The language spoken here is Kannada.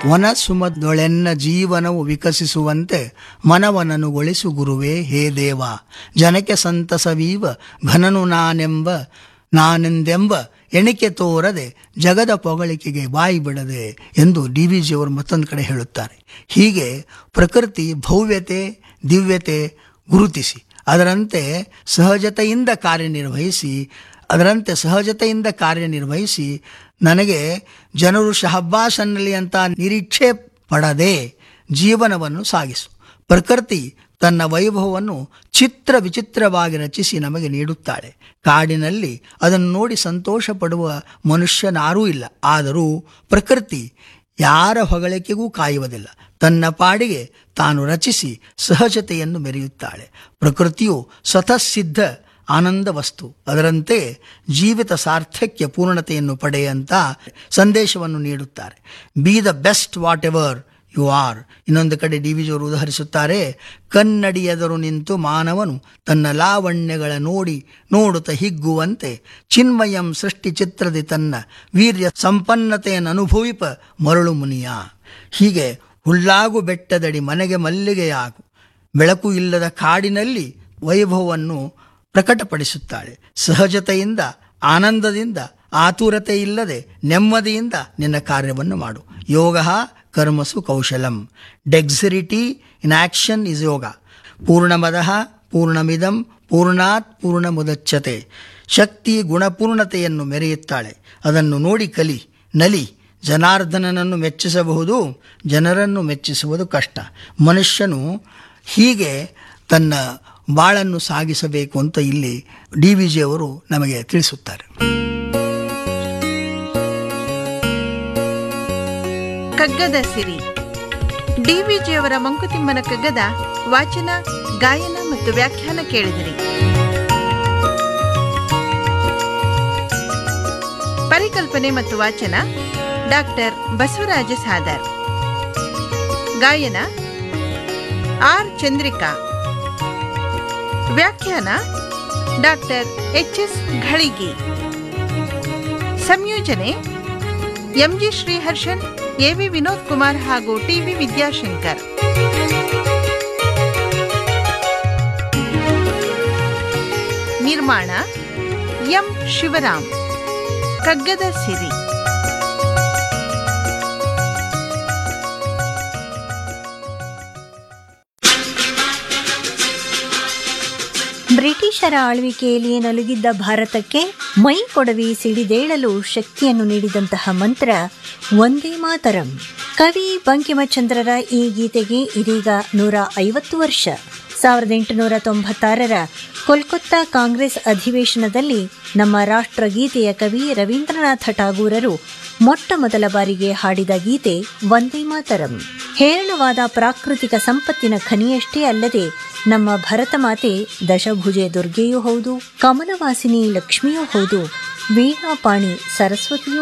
ವನ ಸುಮದೊಳೆನ್ನ ಜೀವನವು ವಿಕಸಿಸುವಂತೆ ಮನವನನುಗೊಳಿಸು ಗುರುವೇ ಹೇ ದೇವ ಜನಕ್ಕೆ ಸಂತಸವೀವ ಘನನು ನಾನೆಂಬ ನಾನೆಂದೆಂಬ ಎಣಿಕೆ ತೋರದೆ ಜಗದ ಪೊಗಳಿಕೆಗೆ ಬಾಯಿ ಬಿಡದೆ ಎಂದು ಡಿ ವಿ ಜಿಯವರು ಮತ್ತೊಂದು ಕಡೆ ಹೇಳುತ್ತಾರೆ ಹೀಗೆ ಪ್ರಕೃತಿ ಭವ್ಯತೆ ದಿವ್ಯತೆ ಗುರುತಿಸಿ ಅದರಂತೆ ಸಹಜತೆಯಿಂದ ಕಾರ್ಯನಿರ್ವಹಿಸಿ ಅದರಂತೆ ಸಹಜತೆಯಿಂದ ಕಾರ್ಯನಿರ್ವಹಿಸಿ ನನಗೆ ಜನರು ಶಹಬ್ಬಾಸ್ ಅನ್ನಲಿ ಅಂತ ನಿರೀಕ್ಷೆ ಪಡದೆ ಜೀವನವನ್ನು ಸಾಗಿಸು ಪ್ರಕೃತಿ ತನ್ನ ವೈಭವವನ್ನು ಚಿತ್ರ ವಿಚಿತ್ರವಾಗಿ ರಚಿಸಿ ನಮಗೆ ನೀಡುತ್ತಾಳೆ ಕಾಡಿನಲ್ಲಿ ಅದನ್ನು ನೋಡಿ ಸಂತೋಷ ಪಡುವ ಮನುಷ್ಯನಾರೂ ಇಲ್ಲ ಆದರೂ ಪ್ರಕೃತಿ ಯಾರ ಹೊಗಳಿಕೆಗೂ ಕಾಯುವುದಿಲ್ಲ ತನ್ನ ಪಾಡಿಗೆ ತಾನು ರಚಿಸಿ ಸಹಜತೆಯನ್ನು ಮೆರೆಯುತ್ತಾಳೆ ಪ್ರಕೃತಿಯು ಸ್ವತಃ ಸಿದ್ಧ ಆನಂದ ವಸ್ತು ಅದರಂತೆ ಜೀವಿತ ಸಾರ್ಥಕ್ಯ ಪೂರ್ಣತೆಯನ್ನು ಪಡೆಯಂತ ಸಂದೇಶವನ್ನು ನೀಡುತ್ತಾರೆ be the best whatever you are ಇನ್ನೊಂದು ಕಡೆ ಡಿ ವಿ ಜಿಯವರು ಉದಾಹರಿಸುತ್ತಾರೆ ಕನ್ನಡಿಯೆದರು ನಿಂತು ಮಾನವನು ತನ್ನ ಲಾವಣ್ಯಗಳ ನೋಡಿ ನೋಡುತ್ತ ಹಿಗ್ಗುವಂತೆ ಚಿನ್ಮಯಂ ಸೃಷ್ಟಿ ಚಿತ್ರದಿ ತನ್ನ ವೀರ್ಯ ಸಂಪನ್ನತೆಯನ್ನು ಅನುಭವಿಪ ಮರಳು ಮುನಿಯ ಹೀಗೆ ಹುಲ್ಲಾಗು ಬೆಟ್ಟದಡಿ ಮನೆಗೆ ಮಲ್ಲಿಗೆಯಾಗು ಬೆಳಕು ಇಲ್ಲದ ಕಾಡಿನಲ್ಲಿ ವೈಭವವನ್ನು ಪ್ರಕಟಪಡಿಸುತ್ತಾಳೆ ಸಹಜತೆಯಿಂದ ಆನಂದದಿಂದ ಆತುರತೆ ಇಲ್ಲದೆ ನೆಮ್ಮದಿಯಿಂದ ನಿನ್ನ ಕಾರ್ಯವನ್ನು ಮಾಡು ಯೋಗ ಕರ್ಮಸು ಕೌಶಲಂ ಡೆಕ್ಸಿರಿಟಿ ಇನ್ ಆಕ್ಷನ್ ಇಸ್ ಯೋಗ ಪೂರ್ಣಮದ ಪೂರ್ಣಮಿದಂ ಪೂರ್ಣಾತ್ ಪೂರ್ಣ ಮುದಚ್ಚತೆ ಶಕ್ತಿ ಗುಣಪೂರ್ಣತೆಯನ್ನು ಮೆರೆಯುತ್ತಾಳೆ ಅದನ್ನು ನೋಡಿ ಕಲಿ ನಲಿ ಜನಾರ್ದನನನ್ನು ಮೆಚ್ಚಿಸಬಹುದು ಜನರನ್ನು ಮೆಚ್ಚಿಸುವುದು ಕಷ್ಟ ಮನುಷ್ಯನು ಹೀಗೆ ತನ್ನ ಬಾಳನ್ನು ಸಾಗಿಸಬೇಕು ಅಂತ ಇಲ್ಲಿ ಡಿ ವಿ ಜಿಯವರು ನಮಗೆ ತಿಳಿಸುತ್ತಾರೆ ಕಗ್ಗದ ಸಿರಿ ಡಿವಿಜಿಯವರ ಮಂಕುತಿಮ್ಮನ ಕಗ್ಗದ ವಾಚನ ಗಾಯನ ಮತ್ತು ವ್ಯಾಖ್ಯಾನ ಕೇಳಿದಿರಿ ಪರಿಕಲ್ಪನೆ ಮತ್ತು ವಾಚನ ಡಾಕ್ಟರ್ ಬಸವರಾಜ ಸಾದರ್ ಗಾಯನ ಆರ್ ಚಂದ್ರಿಕಾ ವ್ಯಾಖ್ಯಾನ ಡಾಕ್ಟರ್ ಎಚ್ ಎಸ್ ಘಳಿಗಿ ಸಂಯೋಜನೆ ಎಂಜಿ ಶ್ರೀಹರ್ಷನ್ ಎವಿ ವಿನೋದ್ ಕುಮಾರ್ ಹಾಗೂ ಟಿವಿ ವಿದ್ಯಾಶಂಕರ್ ನಿರ್ಮಾಣ ಎಂ ಶಿವರಾಮ್ ಕಗ್ಗದ ಸಿರಿ ಬ್ರಿಟಿಷರ ಆಳ್ವಿಕೆಯಲ್ಲಿ ನಲುಗಿದ್ದ ಭಾರತಕ್ಕೆ ಮೈ ಕೊಡವಿ ಸಿಡಿದೇಳಲು ಶಕ್ತಿಯನ್ನು ನೀಡಿದಂತಹ ಮಂತ್ರ ಒಂದೇ ಮಾತರಂ ಕವಿ ಬಂಕಿಮಚಂದ್ರರ ಈ ಗೀತೆಗೆ ಇದೀಗ ನೂರ ಐವತ್ತು ವರ್ಷ ಸಾವಿರದ ಎಂಟುನೂರ ತೊಂಬತ್ತಾರರ ಕೋಲ್ಕತ್ತಾ ಕಾಂಗ್ರೆಸ್ ಅಧಿವೇಶನದಲ್ಲಿ ನಮ್ಮ ರಾಷ್ಟ್ರಗೀತೆಯ ಕವಿ ರವೀಂದ್ರನಾಥ ಠಾಗೂರರು ಮೊಟ್ಟ ಮೊದಲ ಬಾರಿಗೆ ಹಾಡಿದ ಗೀತೆ ವಂದೇ ಮಾತರಂ ಹೇರಳವಾದ ಪ್ರಾಕೃತಿಕ ಸಂಪತ್ತಿನ ಖನಿಯಷ್ಟೇ ಅಲ್ಲದೆ ನಮ್ಮ ಭರತ ಮಾತೆ ದಶಭುಜೆ ದುರ್ಗೆಯೂ ಹೌದು ಕಮಲವಾಸಿನಿ ಲಕ್ಷ್ಮಿಯೂ ಹೌದು ವೀಣಾಪಾಣಿ ಸರಸ್ವತಿಯೂ